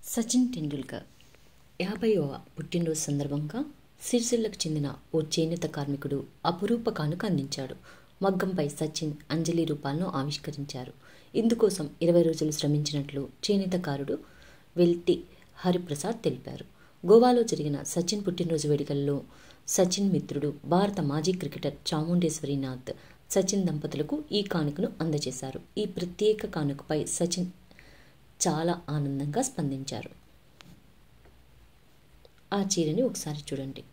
సచిన్ టెండూల్కర్ యాభైవ పుట్టినరోజు సందర్భంగా సిరిసిల్లకు చెందిన ఓ చేనేత కార్మికుడు అపురూప కానుక అందించాడు మగ్గంపై సచిన్ అంజలి రూపాలను ఆవిష్కరించారు ఇందుకోసం ఇరవై రోజులు శ్రమించినట్లు చేనేతకారుడు వెల్టి హరిప్రసాద్ తెలిపారు గోవాలో జరిగిన సచిన్ పుట్టినరోజు వేడుకల్లో సచిన్ మిత్రుడు భారత మాజీ క్రికెటర్ చాముండేశ్వరీనాథ్ సచిన్ దంపతులకు ఈ కానుకను అందజేశారు ఈ ప్రత్యేక కానుకపై సచిన్ చాలా ఆనందంగా స్పందించారు ఆ చీరని ఒకసారి చూడండి